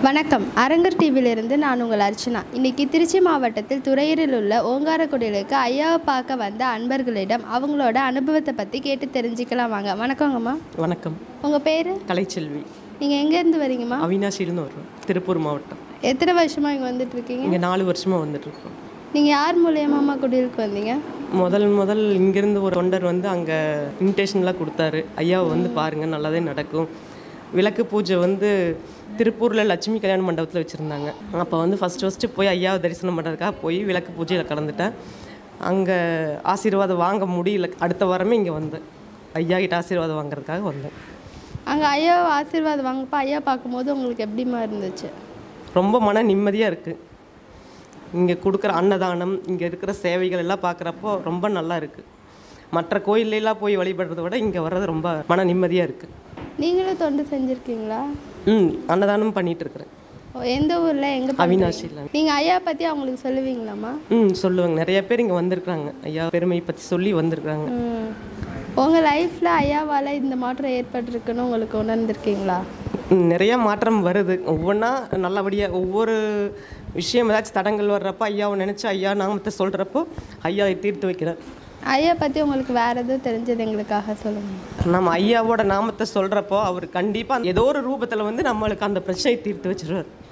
வணக்கம் அரங்கர் டிவியிலிருந்து நான் உங்கள் அர்ச்சனா இன்னைக்கு திருச்சி மாவட்டத்தில் துறையூரில் உள்ள ஓங்காரக்குடிலுக்கு ஐயாவை பார்க்க வந்த அன்பர்களிடம் அவங்களோட அனுபவத்தை பற்றி கேட்டு தெரிஞ்சுக்கலாம் வாங்க வணக்கங்கம்மா வணக்கம் உங்கள் பேர் கலைச்செல்வி நீங்கள் எங்கேருந்து வரீங்கம்மா அவினாசியிலேருந்து வர்றோம் திருப்பூர் மாவட்டம் எத்தனை வருஷமாக இங்கே வந்துட்டு இருக்கீங்க இங்கே நாலு வருஷமாக வந்துட்டுருக்கோம் நீங்கள் யார் மூலியமாம்மா குடிலுக்கு வந்தீங்க முதல் முதல் இங்கேருந்து ஒரு தொண்டர் வந்து அங்கே இன்விடேஷன்லாம் கொடுத்தாரு ஐயாவை வந்து பாருங்கள் நல்லதே நடக்கும் விளக்கு பூஜை வந்து திருப்பூரில் லட்சுமி கல்யாண மண்டபத்தில் வச்சுருந்தாங்க அப்போ வந்து ஃபஸ்ட்டு ஃபஸ்ட்டு போய் ஐயாவை தரிசனம் பண்ணுறதுக்காக போய் விளக்கு பூஜையில் கலந்துட்டேன் அங்கே ஆசீர்வாதம் வாங்க முடியல அடுத்த வாரமே இங்கே வந்தேன் ஐயா கிட்ட ஆசீர்வாதம் வாங்குறதுக்காக வந்தேன் அங்கே ஐயா ஆசீர்வாதம் வாங்கப்போ ஐயா பார்க்கும்போது உங்களுக்கு எப்படிம்மா இருந்துச்சு ரொம்ப மன நிம்மதியாக இருக்குது இங்கே கொடுக்குற அன்னதானம் இங்கே இருக்கிற சேவைகள் எல்லாம் பார்க்குறப்போ ரொம்ப நல்லா இருக்குது மற்ற கோயிலெல்லாம் போய் வழிபடுறத விட இங்கே வர்றது ரொம்ப மன நிம்மதியாக இருக்குது நீங்களும் தொண்டு செஞ்சுருக்கீங்களா ம் அன்னதானம் பண்ணிட்டு இருக்கிறேன் ஓ, எந்த ஊரில் எங்கே அவினாசியில் நீங்கள் ஐயா பற்றி அவங்களுக்கு சொல்லுவீங்களாம்மா ம் சொல்லுவாங்க நிறைய பேர் இங்கே வந்திருக்கிறாங்க ஐயா பெருமை பற்றி சொல்லி வந்திருக்கிறாங்க ம். உங்க லைஃப்ல ஐயாவால இந்த மாற்றம் ஏற்பட்டிருக்குன்னு உங்களுக்கு உணர்ந்திருக்கீங்களா ம், நிறைய மாற்றம் வருது ஒவ்வொன்றா நல்லபடியாக ஒவ்வொரு விஷயம் ஏதாச்சும் தடங்கள் வர்றப்போ ஐயாவை நினச்சி ஐயா நாமத்தை சொல்கிறப்போ ஐயா அதை தீர்த்து வைக்கிறார் ஐயா பத்தி உங்களுக்கு வேற எதுவும் தெரிஞ்சது எங்களுக்காக சொல்லுங்க நம்ம ஐயாவோட நாமத்தை சொல்கிறப்போ அவர் கண்டிப்பாக ஏதோ ஒரு ரூபத்தில் வந்து நம்மளுக்கு அந்த பிரச்சனையை தீர்த்து வச்சிருவார்